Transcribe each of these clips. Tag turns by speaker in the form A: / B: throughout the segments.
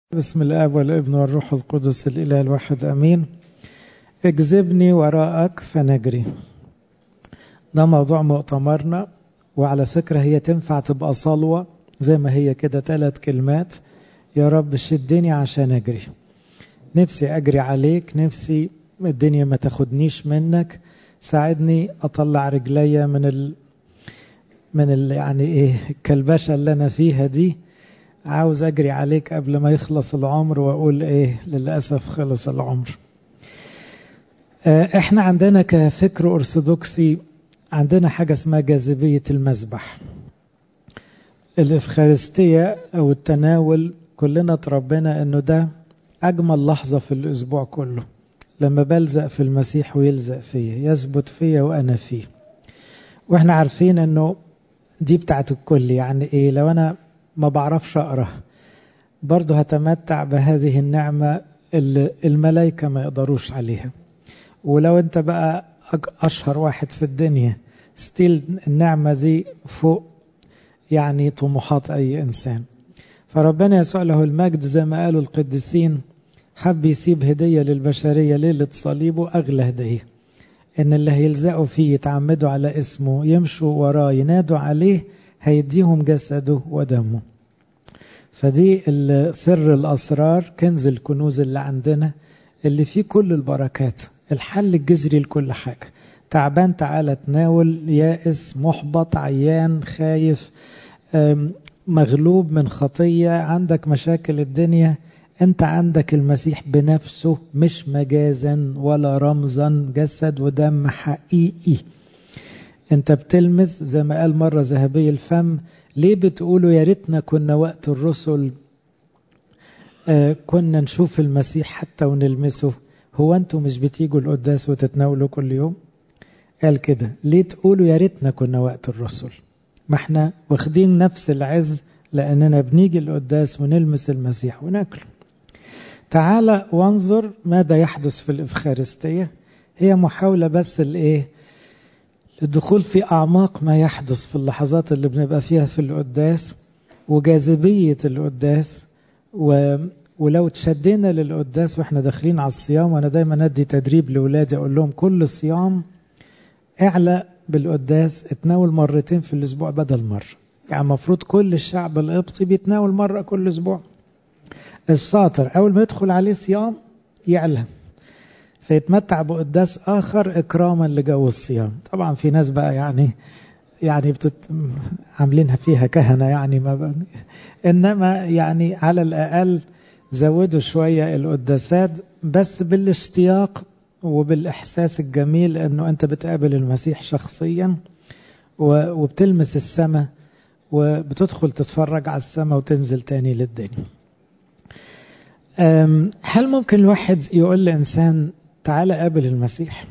A: بسم الاب والابن والروح القدس الاله الواحد امين اجذبني وراءك فنجري ده موضوع مؤتمرنا وعلى فكرة هي تنفع تبقى صلوة زي ما هي كده ثلاث كلمات يا رب شدني عشان اجري نفسي اجري عليك نفسي الدنيا ما تاخدنيش منك ساعدني اطلع رجليا من ال من ال يعني ايه الكلبشه اللي انا فيها دي عاوز اجري عليك قبل ما يخلص العمر واقول ايه للاسف خلص العمر احنا عندنا كفكر ارثوذكسي عندنا حاجه اسمها جاذبيه المذبح الافخارستيه او التناول كلنا اتربينا انه ده اجمل لحظه في الاسبوع كله لما بلزق في المسيح ويلزق فيا يثبت فيا وانا فيه واحنا عارفين انه دي بتاعت الكل يعني ايه لو انا ما بعرفش اقرا برضه هتمتع بهذه النعمه اللي الملائكه ما يقدروش عليها ولو انت بقى اشهر واحد في الدنيا ستيل النعمه دي فوق يعني طموحات اي انسان فربنا يسوع له المجد زي ما قالوا القديسين حب يسيب هديه للبشريه ليله صليبه اغلى هديه ان اللي هيلزقوا فيه يتعمدوا على اسمه يمشوا وراه ينادوا عليه هيديهم جسده ودمه فدي سر الأسرار كنز الكنوز اللي عندنا اللي فيه كل البركات الحل الجذري لكل حاجة تعبان تعالى تناول يائس محبط عيان خايف مغلوب من خطية عندك مشاكل الدنيا انت عندك المسيح بنفسه مش مجازا ولا رمزا جسد ودم حقيقي انت بتلمس زي ما قال مرة ذهبي الفم ليه بتقولوا يا ريتنا كنا وقت الرسل آه كنا نشوف المسيح حتى ونلمسه هو انتوا مش بتيجوا القداس وتتناولوا كل يوم قال كده ليه تقولوا يا ريتنا كنا وقت الرسل ما احنا واخدين نفس العز لاننا بنيجي القداس ونلمس المسيح وناكله تعال وانظر ماذا يحدث في الافخارستيه هي محاوله بس الايه الدخول في أعماق ما يحدث في اللحظات اللي بنبقى فيها في القداس وجاذبية القداس و... ولو تشدينا للقداس واحنا داخلين على الصيام وانا دايما ادي تدريب لاولادي اقول لهم كل صيام اعلى بالقداس اتناول مرتين في الاسبوع بدل مره يعني المفروض كل الشعب القبطي بيتناول مره كل اسبوع الشاطر اول ما يدخل عليه صيام يعلى فيتمتع بقداس اخر اكراما لجو الصيام طبعا في ناس بقى يعني يعني بتت... عاملينها فيها كهنه يعني ما ب... انما يعني على الاقل زودوا شويه القداسات بس بالاشتياق وبالاحساس الجميل انه انت بتقابل المسيح شخصيا و... وبتلمس السماء وبتدخل تتفرج على السماء وتنزل تاني للدنيا هل ممكن الواحد يقول لإنسان تعالى قابل المسيح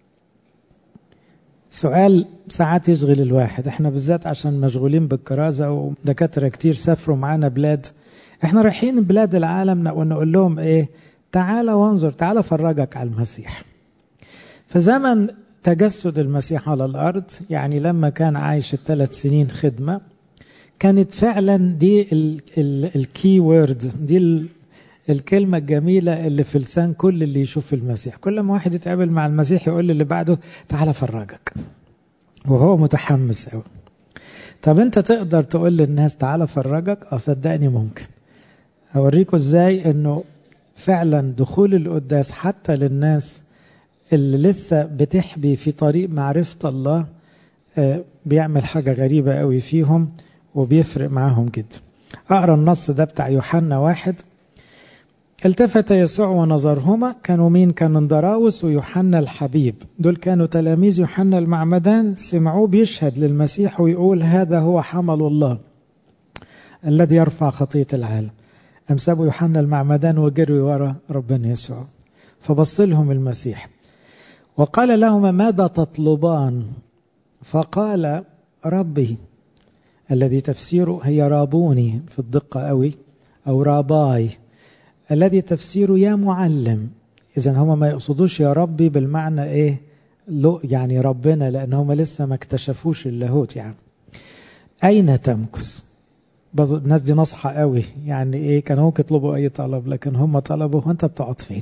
A: سؤال ساعات يشغل الواحد احنا بالذات عشان مشغولين بالكرازة ودكاترة كتير سافروا معانا بلاد احنا رايحين بلاد العالم ونقول لهم ايه تعالى وانظر تعالى فرجك على المسيح في زمن تجسد المسيح على الارض يعني لما كان عايش الثلاث سنين خدمة كانت فعلا دي الكي وورد دي الكلمة الجميلة اللي في لسان كل اللي يشوف المسيح كل ما واحد يتقابل مع المسيح يقول اللي بعده تعالى فرجك وهو متحمس قوي طب انت تقدر تقول للناس تعالى فرجك اه صدقني ممكن اوريكم ازاي انه فعلا دخول القداس حتى للناس اللي لسه بتحبي في طريق معرفة الله بيعمل حاجة غريبة قوي فيهم وبيفرق معاهم جدا اقرا النص ده بتاع يوحنا واحد التفت يسوع ونظرهما كانوا مين كان اندراوس ويوحنا الحبيب دول كانوا تلاميذ يوحنا المعمدان سمعوه بيشهد للمسيح ويقول هذا هو حمل الله الذي يرفع خطية العالم أم سابوا يوحنا المعمدان وجروا ورا ربنا يسوع فبص لهم المسيح وقال لهما ماذا تطلبان فقال ربي الذي تفسيره هي رابوني في الدقة قوي أو راباي الذي تفسيره يا معلم اذا هم ما يقصدوش يا ربي بالمعنى ايه لو يعني ربنا لان هم لسه ما اكتشفوش اللاهوت يعني اين تمكث الناس دي نصحة قوي يعني ايه كانوا ممكن يطلبوا اي طلب لكن هم طلبوا وانت بتقعد فين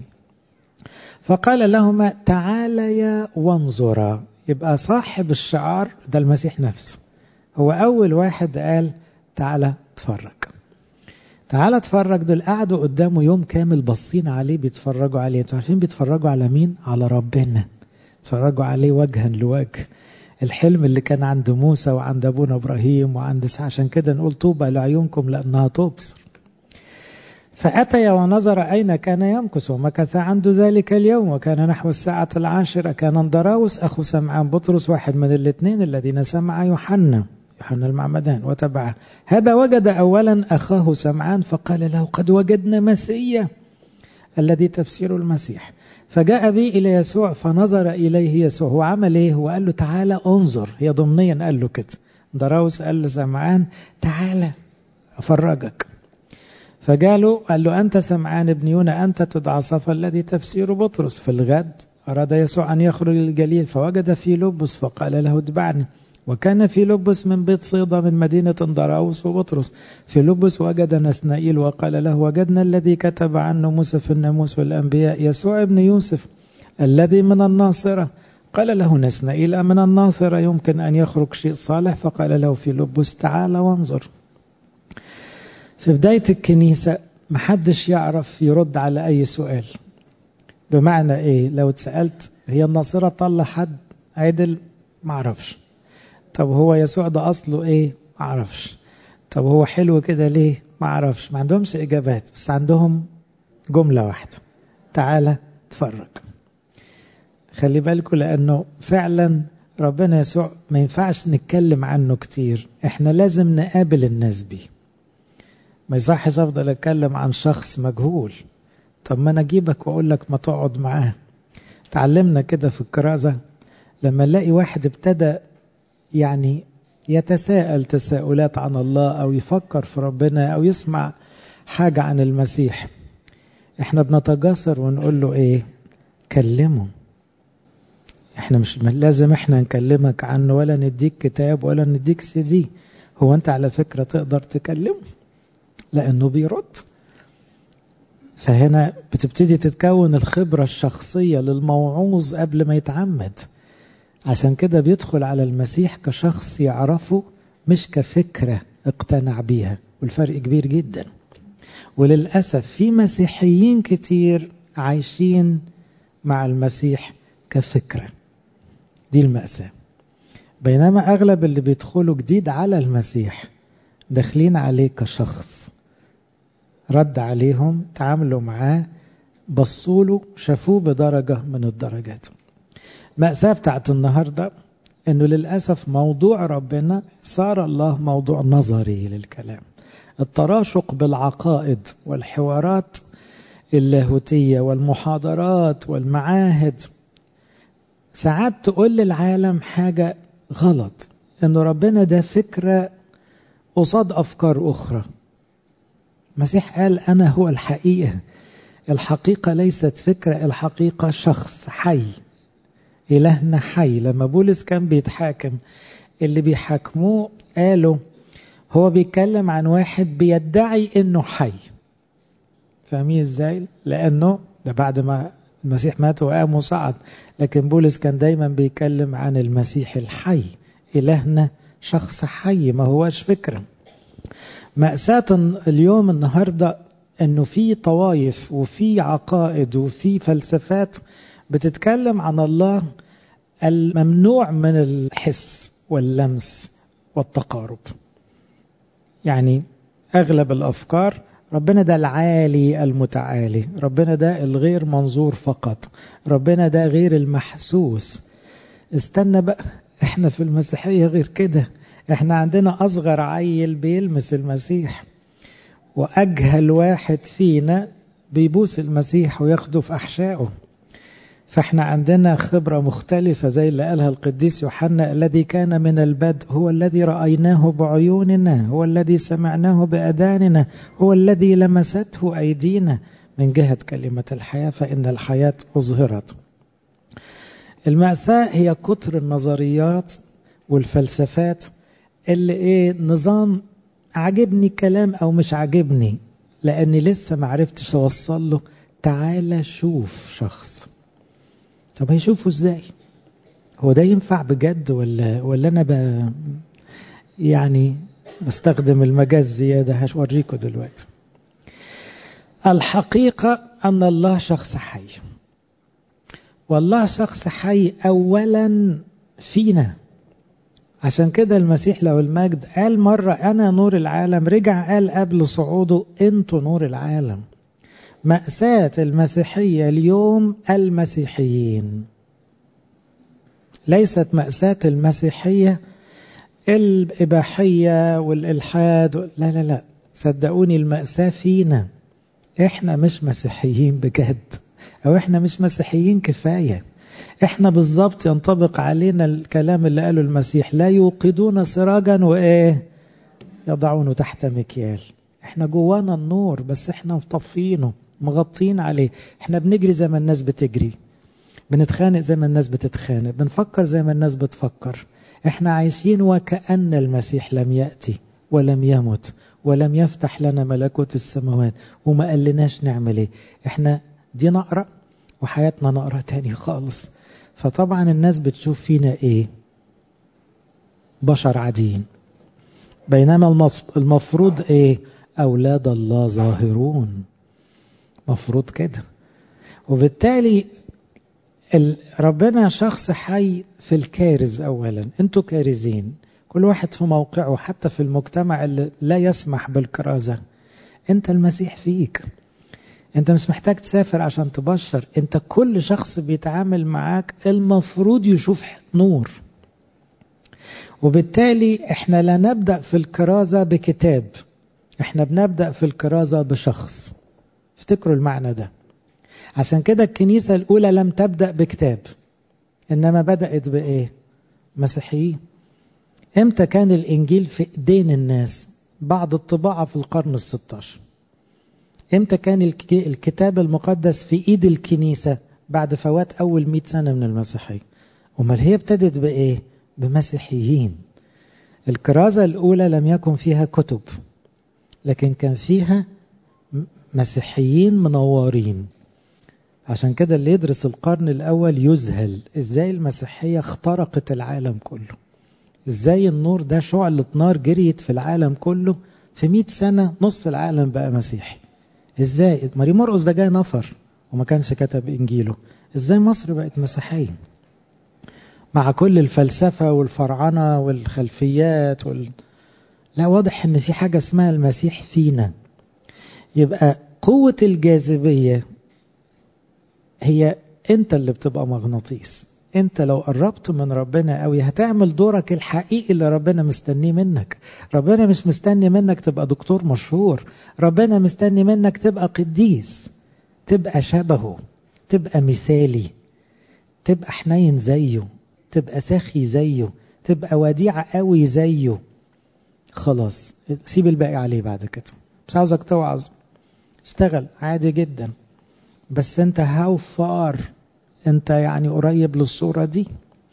A: فقال لهما تعاليا وانظرا يبقى صاحب الشعار ده المسيح نفسه هو اول واحد قال تعالى اتفرج تعالى اتفرج دول قعدوا قدامه يوم كامل باصين عليه بيتفرجوا عليه انتوا عارفين بيتفرجوا على مين على ربنا بيتفرجوا عليه وجها لوجه الحلم اللي كان عند موسى وعند ابونا ابراهيم وعند عشان كده نقول طوبى لعيونكم لانها تبصر فأتي ونظر أين كان يمكث ومكث عنده ذلك اليوم وكان نحو الساعة العاشرة كان اندراوس أخو سمعان بطرس واحد من الاثنين الذين سمع يوحنا يوحنا المعمدان وتبعه هذا وجد أولا أخاه سمعان فقال له قد وجدنا مسيا الذي تفسير المسيح فجاء بي إلى يسوع فنظر إليه يسوع هو عمل إيه هو قال له تعالى انظر هي ضمنيا قال له كده دراوس قال لسمعان تعالى أفرجك فقالوا قال له أنت سمعان ابن يونا أنت تدعى صفا الذي تفسير بطرس في الغد أراد يسوع أن يخرج للجليل فوجد في لبس فقال له اتبعني وكان في لبس من بيت صيدا من مدينة دراوس وبطرس في لبس وجد نسنائيل وقال له وجدنا الذي كتب عنه موسى في الناموس والأنبياء يسوع ابن يوسف الذي من الناصرة قال له نسنائيل من الناصرة يمكن أن يخرج شيء صالح فقال له في لبس تعال وانظر في بداية الكنيسة محدش يعرف يرد على أي سؤال بمعنى إيه لو اتسألت هي الناصرة طلع حد عدل معرفش طب هو يسوع ده أصله إيه معرفش طب هو حلو كده ليه معرفش ما عندهمش إجابات بس عندهم جملة واحدة تعالى اتفرج خلي بالكم لأنه فعلا ربنا يسوع ما ينفعش نتكلم عنه كتير احنا لازم نقابل الناس بيه ما يصحش افضل اتكلم عن شخص مجهول طب ما انا اجيبك واقول لك ما تقعد معاه تعلمنا كده في الكرازه لما نلاقي واحد ابتدى يعني يتساءل تساؤلات عن الله او يفكر في ربنا او يسمع حاجه عن المسيح احنا بنتجاسر ونقول له ايه كلمه احنا مش لازم احنا نكلمك عنه ولا نديك كتاب ولا نديك سي دي هو انت على فكره تقدر تكلمه لأنه بيرد فهنا بتبتدي تتكون الخبرة الشخصية للموعوظ قبل ما يتعمد عشان كده بيدخل على المسيح كشخص يعرفه مش كفكرة اقتنع بيها والفرق كبير جدا وللأسف في مسيحيين كتير عايشين مع المسيح كفكرة دي المأساة بينما أغلب اللي بيدخلوا جديد على المسيح داخلين عليه كشخص رد عليهم تعاملوا معاه بصوا له شافوه بدرجة من الدرجات مأساة بتاعت النهاردة انه للأسف موضوع ربنا صار الله موضوع نظري للكلام التراشق بالعقائد والحوارات اللاهوتية والمحاضرات والمعاهد ساعات تقول للعالم حاجة غلط انه ربنا ده فكرة قصاد أفكار أخرى المسيح قال أنا هو الحقيقة الحقيقة ليست فكرة الحقيقة شخص حي إلهنا حي لما بولس كان بيتحاكم اللي بيحاكموه قالوا هو بيتكلم عن واحد بيدعي انه حي فاهمين ازاي لانه ده بعد ما المسيح مات وقام وصعد لكن بولس كان دايما بيتكلم عن المسيح الحي إلهنا شخص حي ما هواش فكرة مأساة اليوم النهاردة أنه في طوايف وفي عقائد وفي فلسفات بتتكلم عن الله الممنوع من الحس واللمس والتقارب يعني أغلب الأفكار ربنا ده العالي المتعالي ربنا ده الغير منظور فقط ربنا ده غير المحسوس استنى بقى احنا في المسيحية غير كده احنا عندنا أصغر عيل بيلمس المسيح وأجهل واحد فينا بيبوس المسيح وياخده في أحشائه فاحنا عندنا خبرة مختلفة زي اللي قالها القديس يوحنا الذي كان من البدء هو الذي رأيناه بعيوننا هو الذي سمعناه بأذاننا هو الذي لمسته أيدينا من جهة كلمة الحياة فإن الحياة أظهرت المأساة هي كتر النظريات والفلسفات اللي ايه نظام عجبني كلام او مش عجبني لاني لسه معرفتش اوصل له تعالى شوف شخص طب هيشوفه ازاي هو ده ينفع بجد ولا ولا انا ب يعني بستخدم المجاز زياده هوريكم دلوقتي الحقيقه ان الله شخص حي والله شخص حي اولا فينا عشان كده المسيح لو المجد قال مرة أنا نور العالم رجع قال قبل صعوده أنتوا نور العالم مأساة المسيحية اليوم المسيحيين ليست مأساة المسيحية الإباحية والإلحاد لا لا لا صدقوني المأساة فينا إحنا مش مسيحيين بجد أو إحنا مش مسيحيين كفاية إحنا بالظبط ينطبق علينا الكلام اللي قاله المسيح لا يوقدون سراجا وإيه يضعونه تحت مكيال إحنا جوانا النور بس إحنا مطفينه مغطين عليه إحنا بنجري زي ما الناس بتجري بنتخانق زي ما الناس بتتخانق بنفكر زي ما الناس بتفكر احنا عايشين وكأن المسيح لم يأتي ولم يمت ولم يفتح لنا ملكوت السماوات وما قالناش نعمل ايه احنا دي نقرة وحياتنا نقرة تاني خالص فطبعا الناس بتشوف فينا ايه بشر عاديين بينما المفروض ايه اولاد الله ظاهرون مفروض كده وبالتالي ربنا شخص حي في الكارز اولا انتوا كارزين كل واحد في موقعه حتى في المجتمع اللي لا يسمح بالكرازة انت المسيح فيك انت مش محتاج تسافر عشان تبشر انت كل شخص بيتعامل معاك المفروض يشوف نور وبالتالي احنا لا نبدأ في الكرازة بكتاب احنا بنبدأ في الكرازة بشخص افتكروا المعنى ده عشان كده الكنيسة الأولى لم تبدأ بكتاب إنما بدأت بإيه؟ مسيحيين إمتى كان الإنجيل في إيدين الناس؟ بعد الطباعة في القرن الستاشر إمتى كان الكتاب المقدس في إيد الكنيسة بعد فوات أول مئة سنة من المسيحية أمال هي ابتدت بإيه؟ بمسيحيين الكرازة الأولى لم يكن فيها كتب لكن كان فيها مسيحيين منورين عشان كده اللي يدرس القرن الأول يذهل إزاي المسيحية اخترقت العالم كله إزاي النور ده شعلة نار جريت في العالم كله في مئة سنة نص العالم بقى مسيحي إزاي ماري مرقس ده جاي نفر وما كانش كتب إنجيله إزاي مصر بقت مسيحية مع كل الفلسفة والفرعنة والخلفيات وال... لا واضح ان في حاجة اسمها المسيح فينا يبقى قوة الجاذبية هي انت اللي بتبقى مغناطيس انت لو قربت من ربنا قوي هتعمل دورك الحقيقي اللي ربنا مستنيه منك ربنا مش مستني منك تبقى دكتور مشهور ربنا مستني منك تبقى قديس تبقى شبهه تبقى مثالي تبقى حنين زيه تبقى سخي زيه تبقى وديعة قوي زيه خلاص سيب الباقي عليه بعد كده مش عاوزك توعظ اشتغل عادي جدا بس انت هاو فار انت يعني قريب للصورة دي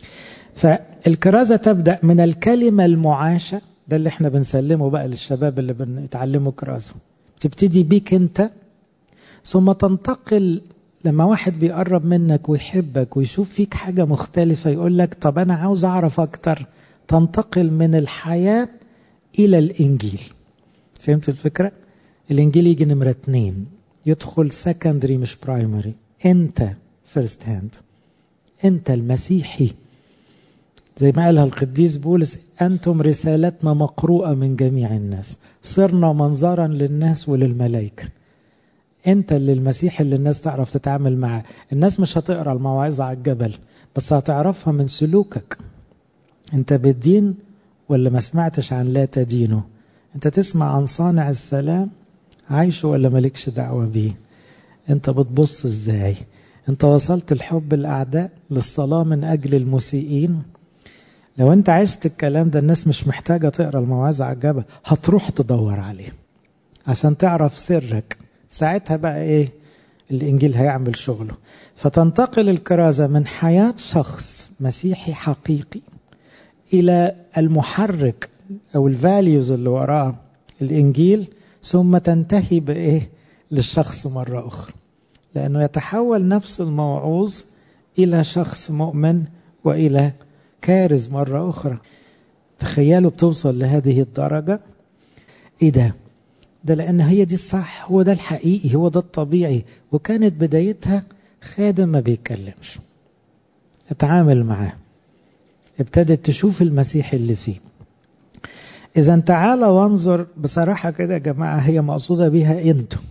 A: فالكرازة تبدأ من الكلمة المعاشة ده اللي احنا بنسلمه بقى للشباب اللي بنتعلموا كرازة تبتدي بيك انت ثم تنتقل لما واحد بيقرب منك ويحبك ويشوف فيك حاجة مختلفة يقول لك طب أنا عاوز أعرف أكتر تنتقل من الحياة إلى الإنجيل فهمت الفكرة؟ الإنجيل يجي نمرة اتنين يدخل سكندري مش برايمري أنت فيرست هاند أنت المسيحي زي ما قالها القديس بولس أنتم رسالتنا مقروءة من جميع الناس صرنا منظرا للناس وللملائكة انت اللي المسيح اللي الناس تعرف تتعامل معاه الناس مش هتقرا المواعظ على الجبل بس هتعرفها من سلوكك انت بتدين ولا ما سمعتش عن لا تدينه انت تسمع عن صانع السلام عايشه ولا مالكش دعوة بيه انت بتبص ازاي انت وصلت الحب الاعداء للصلاة من اجل المسيئين لو انت عشت الكلام ده الناس مش محتاجة تقرا المواعظ على الجبل هتروح تدور عليه عشان تعرف سرك ساعتها بقى ايه الانجيل هيعمل شغله فتنتقل الكرازه من حياه شخص مسيحي حقيقي الى المحرك او الفاليوز اللي وراه الإنجيل ثم تنتهي بإيه للشخص مرة أخرى لأنه يتحول نفس الموعوظ إلى شخص مؤمن وإلى كارز مرة أخرى تخيلوا بتوصل لهذه الدرجة إيه ده ده لأن هي دي الصح هو ده الحقيقي هو ده الطبيعي وكانت بدايتها خادم ما بيتكلمش اتعامل معاه ابتدت تشوف المسيح اللي فيه إذا تعالى وانظر بصراحة كده يا جماعة هي مقصودة بيها أنتم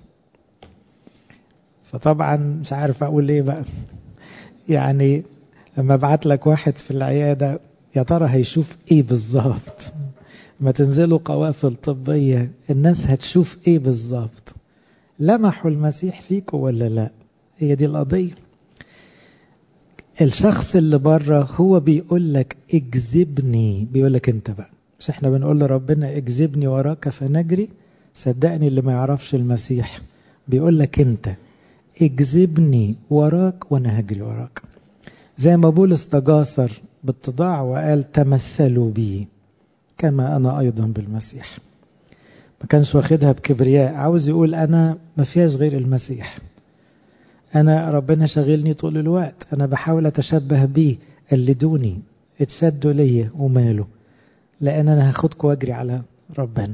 A: فطبعا مش عارف أقول إيه بقى يعني لما ابعت لك واحد في العيادة يا ترى هيشوف إيه بالظبط ما تنزلوا قوافل طبية الناس هتشوف إيه بالظبط لمحوا المسيح فيكم ولا لا هي دي القضية الشخص اللي بره هو بيقول لك اجذبني بيقول لك انت بقى مش احنا بنقول لربنا اجذبني وراك فنجري صدقني اللي ما يعرفش المسيح بيقول لك انت اجذبني وراك وانا هجري وراك زي ما بولس تجاسر بالتضاع وقال تمثلوا بي كما انا ايضا بالمسيح ما كانش واخدها بكبرياء عاوز يقول انا ما فيهاش غير المسيح انا ربنا شاغلني طول الوقت انا بحاول اتشبه بيه اللي دوني اتشدوا ليا وماله لان انا هاخدكم واجري على ربنا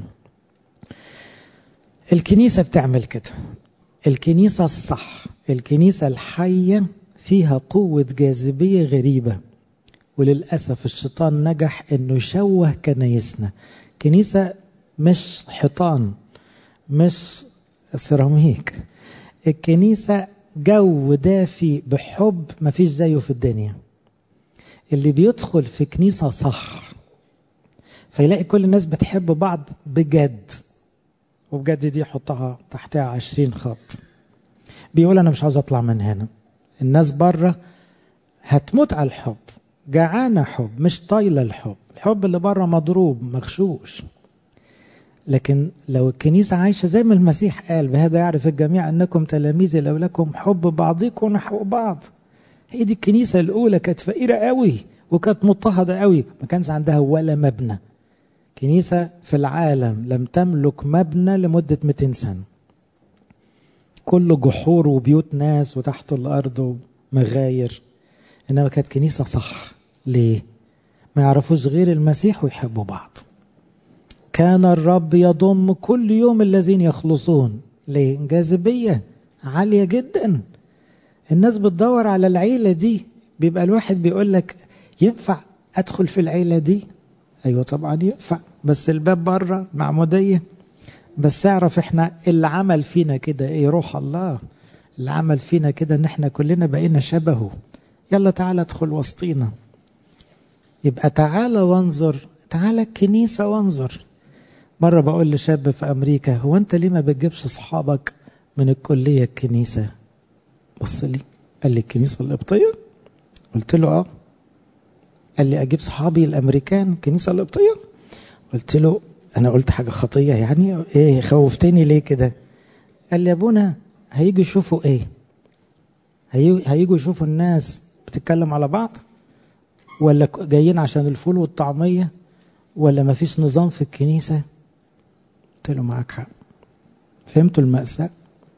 A: الكنيسه بتعمل كده الكنيسه الصح الكنيسه الحيه فيها قوه جاذبيه غريبه وللاسف الشيطان نجح انه يشوه كنايسنا كنيسه مش حيطان مش سيراميك الكنيسه جو دافي بحب مفيش زيه في الدنيا اللي بيدخل في كنيسة صح فيلاقي كل الناس بتحب بعض بجد وبجد دي حطها تحتها عشرين خط بيقول أنا مش عاوز أطلع من هنا الناس بره هتموت على الحب جعانة حب مش طايلة الحب الحب اللي بره مضروب مغشوش لكن لو الكنيسة عايشة زي ما المسيح قال بهذا يعرف الجميع أنكم تلاميذي لو لكم حب بعضكم نحو بعض هي دي الكنيسة الأولى كانت فقيرة قوي وكانت مضطهدة قوي ما كانش عندها ولا مبنى كنيسة في العالم لم تملك مبنى لمدة 200 سنة كله جحور وبيوت ناس وتحت الأرض ومغاير إنما كانت كنيسة صح ليه؟ ما يعرفوش غير المسيح ويحبوا بعض كان الرب يضم كل يوم الذين يخلصون ليه؟ جاذبية عالية جدا الناس بتدور على العيلة دي بيبقى الواحد بيقول لك ينفع أدخل في العيلة دي أيوة طبعا ينفع بس الباب بره معمودية بس اعرف احنا اللي عمل فينا كده ايه روح الله اللي عمل فينا كده ان احنا كلنا بقينا شبهه يلا تعالى ادخل وسطينا يبقى تعالى وانظر تعالى الكنيسة وانظر مرة بقول لشاب في أمريكا هو أنت ليه ما بتجيبش أصحابك من الكلية الكنيسة بص لي قال لي الكنيسة القبطية قلت له اه قال لي أجيب صحابي الأمريكان الكنيسة القبطية قلت له أنا قلت حاجة خطية يعني إيه خوفتني ليه كده قال لي يا ابونا هيجوا يشوفوا إيه هيجوا يشوفوا الناس بتتكلم على بعض ولا جايين عشان الفول والطعمية ولا ما فيش نظام في الكنيسة قلت له معاك حق فهمتوا المأساة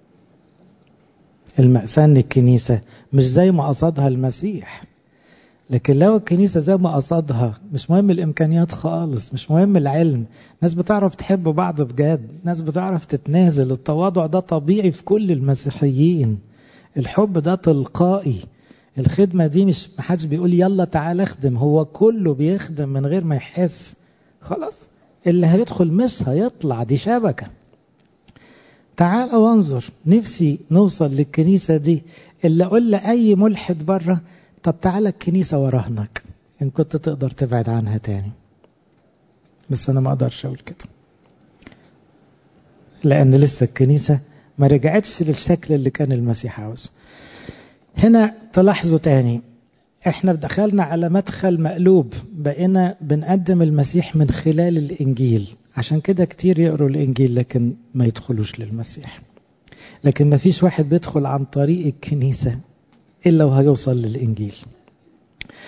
A: المأساة ان الكنيسة مش زي ما قصدها المسيح لكن لو الكنيسة زي ما قصدها مش مهم الإمكانيات خالص مش مهم العلم ناس بتعرف تحب بعض بجد ناس بتعرف تتنازل التواضع ده طبيعي في كل المسيحيين الحب ده تلقائي الخدمة دي مش محدش بيقول يلا تعال اخدم هو كله بيخدم من غير ما يحس خلاص اللي هيدخل مش هيطلع دي شبكة تعال وانظر نفسي نوصل للكنيسة دي اللي اقول لأي ملحد بره طب تعالى الكنيسة وراهنك ان كنت تقدر تبعد عنها تاني بس انا ما اقدرش اقول كده لان لسه الكنيسة ما رجعتش للشكل اللي كان المسيح عاوزه هنا تلاحظوا تاني احنا دخلنا على مدخل مقلوب بقينا بنقدم المسيح من خلال الانجيل عشان كده كتير يقروا الانجيل لكن ما يدخلوش للمسيح لكن ما فيش واحد بيدخل عن طريق الكنيسة إلا وهيوصل للإنجيل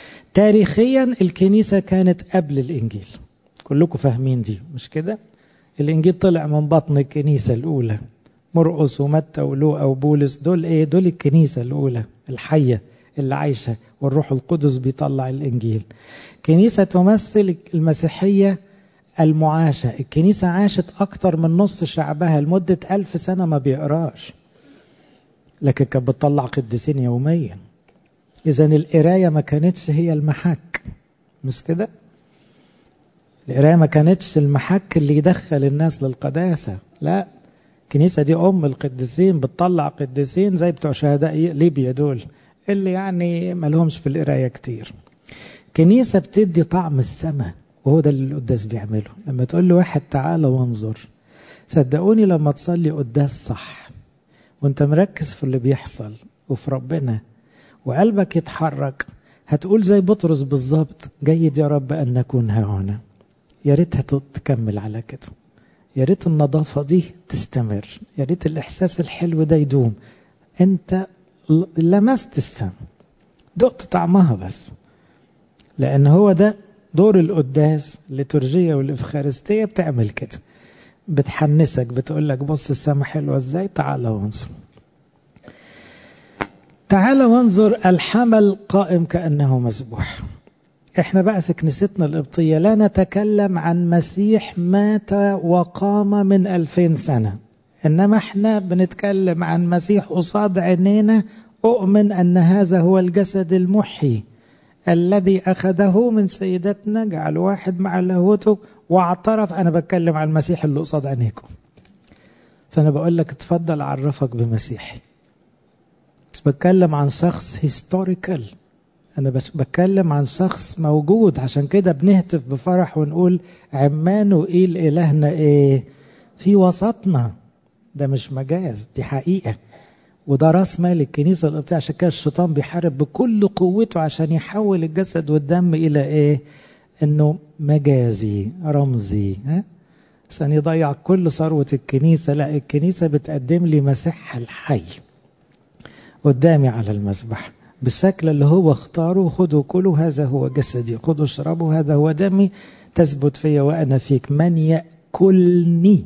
A: تاريخيا الكنيسة كانت قبل الإنجيل كلكم فاهمين دي مش كده الإنجيل طلع من بطن الكنيسة الأولى مرقس ومتى ولوقا وبولس دول إيه دول الكنيسة الأولى الحية اللي عايشة والروح القدس بيطلع الإنجيل كنيسة تمثل المسيحية المعاشة الكنيسة عاشت أكتر من نص شعبها لمدة ألف سنة ما بيقراش لكن كانت بتطلع قديسين يوميا إذا القراية ما كانتش هي المحك مش كده القراية ما كانتش المحك اللي يدخل الناس للقداسة لا الكنيسة دي أم القديسين بتطلع قديسين زي بتوع شهداء ليبيا دول اللي يعني ما لهمش في القراية كتير كنيسة بتدي طعم السماء وهو ده اللي القداس بيعمله لما تقول له واحد تعالى وانظر صدقوني لما تصلي قداس صح وانت مركز في اللي بيحصل وفي ربنا وقلبك يتحرك هتقول زي بطرس بالظبط جيد يا رب أن نكون ها هنا يا ريتها تكمل على كده يا ريت النظافة دي تستمر يا ريت الإحساس الحلو ده يدوم أنت لمست السم دقت طعمها بس لأن هو ده دور القداس الليتورجية والإفخارستية بتعمل كده بتحنسك بتقول لك بص السما حلوة ازاي تعال وانظر تعال وانظر الحمل قائم كأنه مسبوح احنا بقى في كنيستنا القبطية لا نتكلم عن مسيح مات وقام من ألفين سنة إنما احنا بنتكلم عن مسيح قصاد عينينا أؤمن أن هذا هو الجسد المحيي الذي أخذه من سيدتنا جعل واحد مع لاهوته واعترف أنا بتكلم عن المسيح اللي قصاد عينيكم فأنا بقول لك اتفضل أعرفك بمسيحي بس بتكلم عن شخص هيستوريكال أنا بتكلم عن شخص موجود عشان كده بنهتف بفرح ونقول عمانوئيل إلهنا إيه في وسطنا ده مش مجاز دي حقيقة وده راس مال الكنيسة القبطية عشان كده الشيطان بيحارب بكل قوته عشان يحول الجسد والدم إلى إيه إنه مجازي رمزي ها عشان يضيع كل ثروة الكنيسة لا الكنيسة بتقدم لي مسيحها الحي قدامي على المذبح بالشكل اللي هو اختاره خذوا كلوا هذا هو جسدي خذوا اشربوا هذا هو دمي تثبت فيا وأنا فيك من يأكلني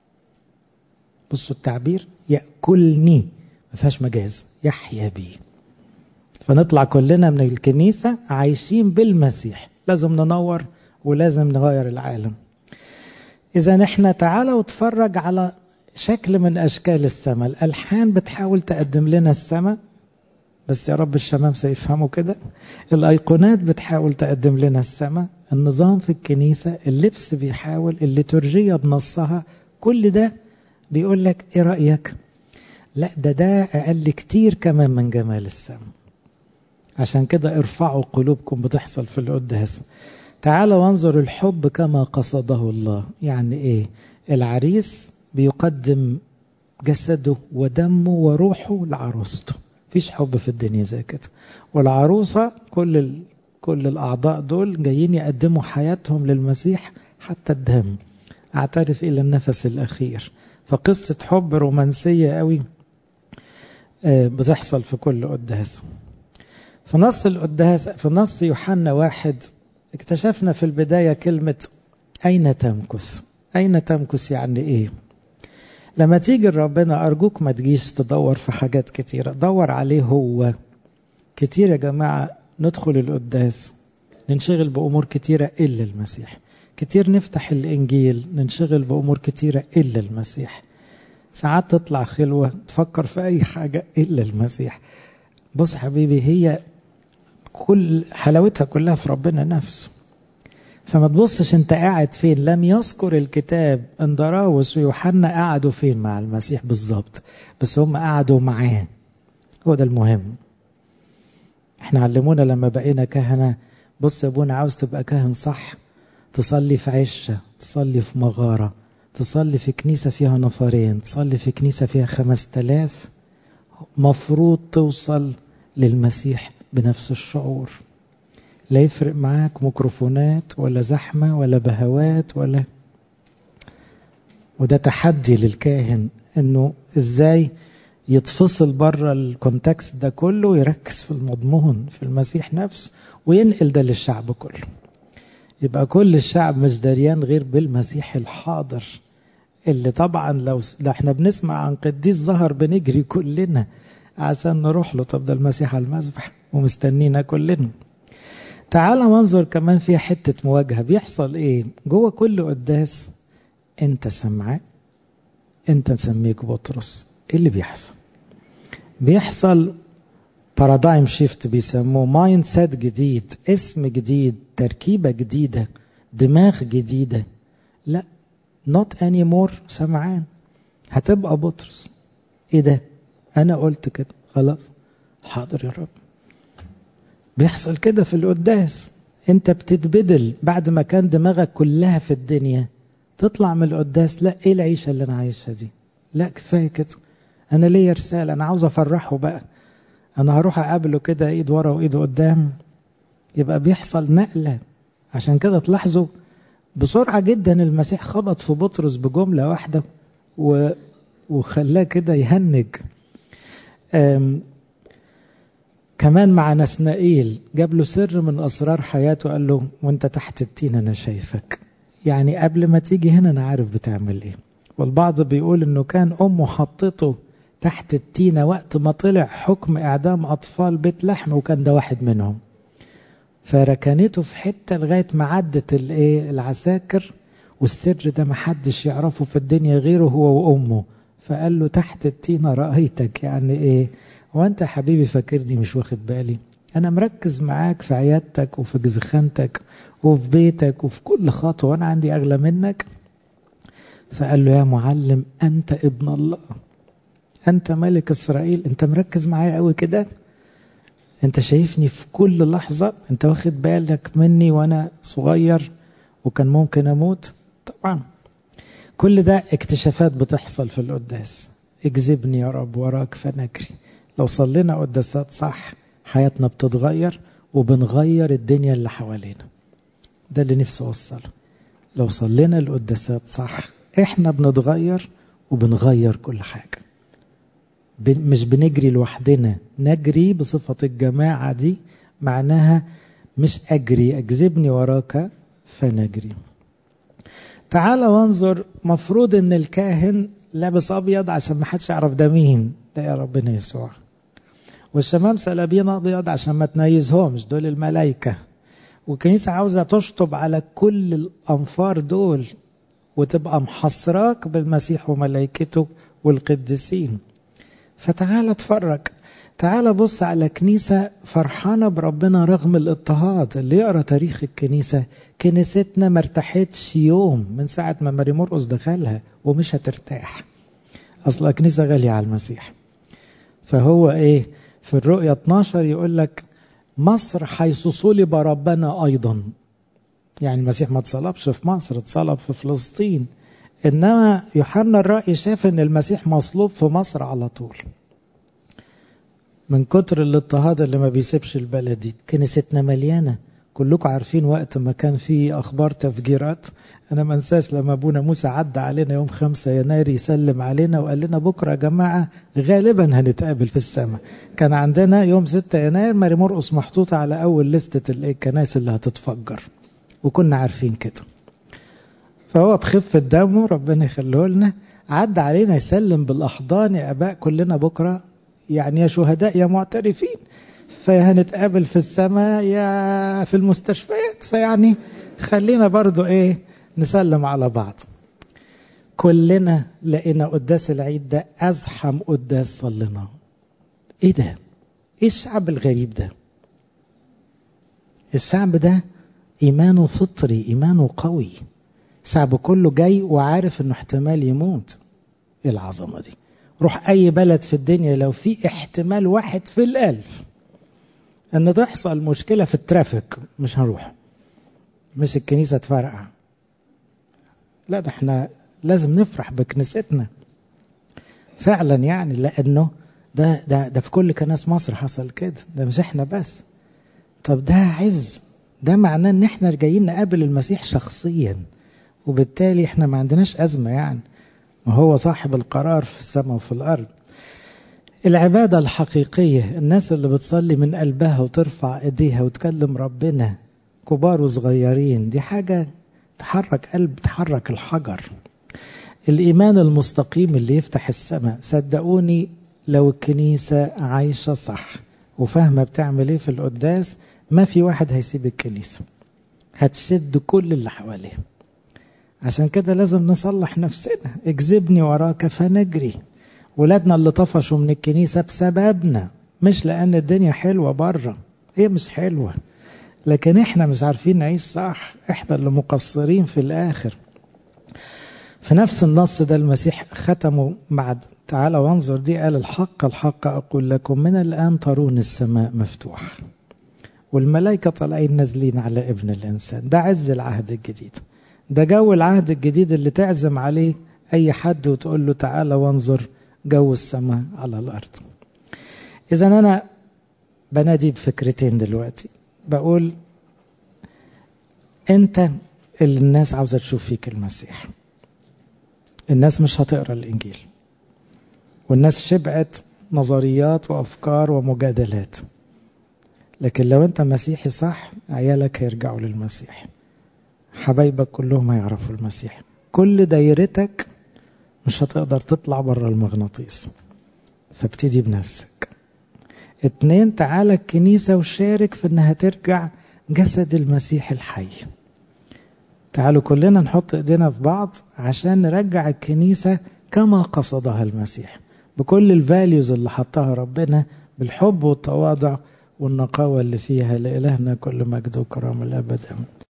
A: بصوا التعبير يأكلني ما فيهاش مجاز يحيا بي فنطلع كلنا من الكنيسة عايشين بالمسيح لازم ننور ولازم نغير العالم إذا احنا تعالى وتفرج على شكل من أشكال السماء الألحان بتحاول تقدم لنا السماء بس يا رب الشمام سيفهموا كده الأيقونات بتحاول تقدم لنا السماء النظام في الكنيسة اللبس بيحاول الليتورجية بنصها كل ده بيقول لك ايه رأيك لا ده ده أقل كتير كمان من جمال السماء عشان كده ارفعوا قلوبكم بتحصل في القداس تعال وانظر الحب كما قصده الله يعني ايه العريس بيقدم جسده ودمه وروحه لعروسته مفيش حب في الدنيا زي كده والعروسة كل ال... كل الأعضاء دول جايين يقدموا حياتهم للمسيح حتى الدم اعترف إلى النفس الأخير فقصة حب رومانسية قوي بتحصل في كل قداس في نص القداس في نص يوحنا واحد اكتشفنا في البداية كلمة أين تمكث أين تمكث يعني إيه لما تيجي ربنا أرجوك ما تجيش تدور في حاجات كتيرة دور عليه هو كتير يا جماعة ندخل القداس ننشغل بأمور كتيرة إلا المسيح كتير نفتح الإنجيل ننشغل بأمور كتيرة إلا المسيح ساعات تطلع خلوة تفكر في أي حاجة إلا المسيح بص حبيبي هي كل حلاوتها كلها في ربنا نفسه فما تبصش انت قاعد فين لم يذكر الكتاب ان دراوس ويوحنا قعدوا فين مع المسيح بالظبط بس هم قعدوا معاه هو ده المهم احنا علمونا لما بقينا كهنة بص يا ابونا عاوز تبقى كاهن صح تصلي في عشة تصلي في مغارة تصلي في كنيسة فيها نفرين تصلي في كنيسة فيها خمس تلاف مفروض توصل للمسيح بنفس الشعور لا يفرق معاك ميكروفونات ولا زحمة ولا بهوات ولا وده تحدي للكاهن انه ازاي يتفصل بره الكونتكست ده كله ويركز في المضمون في المسيح نفسه وينقل ده للشعب كله يبقى كل الشعب مش دريان غير بالمسيح الحاضر اللي طبعا لو لو احنا بنسمع عن قديس ظهر بنجري كلنا عشان نروح له طب ده المسيح على المذبح ومستنينا كلنا تعال منظر كمان فيها حتة مواجهة بيحصل ايه جوه كل قداس انت سمعان انت نسميك بطرس ايه اللي بيحصل بيحصل بارادايم شيفت بيسموه مايند سيت جديد اسم جديد تركيبة جديدة دماغ جديدة لا not anymore سمعان هتبقى بطرس ايه ده انا قلت كده خلاص حاضر يا رب بيحصل كده في القداس انت بتتبدل بعد ما كان دماغك كلها في الدنيا تطلع من القداس لا ايه العيشة اللي انا عايشها دي لا كفاية كده انا ليا رسالة انا عاوز افرحه بقى انا هروح اقابله كده ايد ورا وايد قدام يبقى بيحصل نقلة عشان كده تلاحظوا بسرعة جدا المسيح خبط في بطرس بجملة واحدة و... وخلاه كده يهنج أم... كمان مع نسنائيل جاب له سر من أسرار حياته قال له وانت تحت التين أنا شايفك يعني قبل ما تيجي هنا أنا عارف بتعمل إيه والبعض بيقول إنه كان أمه حطته تحت التينة وقت ما طلع حكم إعدام أطفال بيت لحم وكان ده واحد منهم فركنته في حتة لغاية ما عدت الايه العساكر والسر ده محدش يعرفه في الدنيا غيره هو وأمه فقال له تحت التينة رأيتك يعني ايه وانت يا حبيبي فاكرني مش واخد بالي انا مركز معاك في عيادتك وفي جزخانتك وفي بيتك وفي كل خطوة وانا عندي اغلى منك فقال له يا معلم انت ابن الله انت ملك اسرائيل انت مركز معايا قوي كده انت شايفني في كل لحظة انت واخد بالك مني وانا صغير وكان ممكن اموت طبعا كل ده اكتشافات بتحصل في القداس اجذبني يا رب وراك فنجري لو صلينا قداسات صح حياتنا بتتغير وبنغير الدنيا اللي حوالينا ده اللي نفسي اوصله لو صلينا القداسات صح احنا بنتغير وبنغير كل حاجه مش بنجري لوحدنا نجري بصفة الجماعة دي معناها مش أجري أجذبني وراك فنجري تعال وانظر مفروض ان الكاهن لابس ابيض عشان ما حدش يعرف ده مين ده يا ربنا يسوع والشمامسه لابين ابيض عشان ما تميزهمش دول الملائكه والكنيسه عاوزه تشطب على كل الانفار دول وتبقى محصراك بالمسيح وملائكته والقديسين فتعال اتفرج تعال بص على كنيسة فرحانة بربنا رغم الاضطهاد اللي يقرأ تاريخ الكنيسة كنيستنا ما ارتاحتش يوم من ساعة ما ماري مرقس دخلها ومش هترتاح أصلا كنيسة غالية على المسيح فهو ايه في الرؤية 12 يقول لك مصر حيث صلب ربنا أيضا يعني المسيح ما اتصلبش في مصر اتصلب في فلسطين إنما يوحنا الرأي شاف إن المسيح مصلوب في مصر على طول من كتر الاضطهاد اللي ما بيسيبش البلد دي كنيستنا مليانة كلكم عارفين وقت ما كان في أخبار تفجيرات أنا ما انساش لما أبونا موسى عدى علينا يوم 5 يناير يسلم علينا وقال لنا بكرة يا جماعة غالبا هنتقابل في السماء كان عندنا يوم 6 يناير ماري مرقس محطوطة على أول لستة الكنائس اللي هتتفجر وكنا عارفين كده فهو بخفة دمه ربنا يخليه لنا عدى علينا يسلم بالأحضان يا أباء كلنا بكرة يعني يا شهداء يا معترفين فهنتقابل في السماء يا في المستشفيات فيعني خلينا برضو ايه نسلم على بعض كلنا لقينا قداس العيد ده أزحم قداس صليناه ايه ده ايه الشعب الغريب ده الشعب ده ايمانه فطري ايمانه قوي الشعب كله جاي وعارف انه احتمال يموت ايه العظمه دي روح اي بلد في الدنيا لو في احتمال واحد في الالف ان تحصل مشكله في الترافيك مش هنروح مش الكنيسه تفرقع لا ده احنا لازم نفرح بكنيستنا فعلا يعني لانه ده ده ده في كل كناس مصر حصل كده ده مش احنا بس طب ده عز ده معناه ان احنا جايين نقابل المسيح شخصيا وبالتالي احنا ما عندناش ازمه يعني وهو صاحب القرار في السماء وفي الارض العبادة الحقيقية الناس اللي بتصلي من قلبها وترفع ايديها وتكلم ربنا كبار وصغيرين دي حاجة تحرك قلب تحرك الحجر الإيمان المستقيم اللي يفتح السماء صدقوني لو الكنيسة عايشة صح وفاهمة بتعمل ايه في القداس ما في واحد هيسيب الكنيسة هتشد كل اللي حواليه عشان كده لازم نصلح نفسنا اكذبني وراك فنجري ولادنا اللي طفشوا من الكنيسة بسببنا مش لأن الدنيا حلوة بره هي مش حلوة لكن احنا مش عارفين نعيش صح احنا اللي مقصرين في الآخر في نفس النص ده المسيح ختمه بعد تعالى وانظر دي قال الحق الحق أقول لكم من الآن ترون السماء مفتوح والملائكة طالعين نازلين على ابن الإنسان ده عز العهد الجديد ده جو العهد الجديد اللي تعزم عليه أي حد وتقول له تعالى وانظر جو السماء على الأرض إذا أنا بنادي بفكرتين دلوقتي بقول أنت اللي الناس عاوزة تشوف فيك المسيح الناس مش هتقرأ الإنجيل والناس شبعت نظريات وأفكار ومجادلات لكن لو أنت مسيحي صح عيالك هيرجعوا للمسيح حبايبك كلهم هيعرفوا المسيح كل دايرتك مش هتقدر تطلع بره المغناطيس فابتدي بنفسك اتنين تعالى الكنيسة وشارك في انها ترجع جسد المسيح الحي تعالوا كلنا نحط ايدينا في بعض عشان نرجع الكنيسة كما قصدها المسيح بكل الفاليوز اللي حطها ربنا بالحب والتواضع والنقاوة اللي فيها لإلهنا كل مجد وكرام الأبد أمين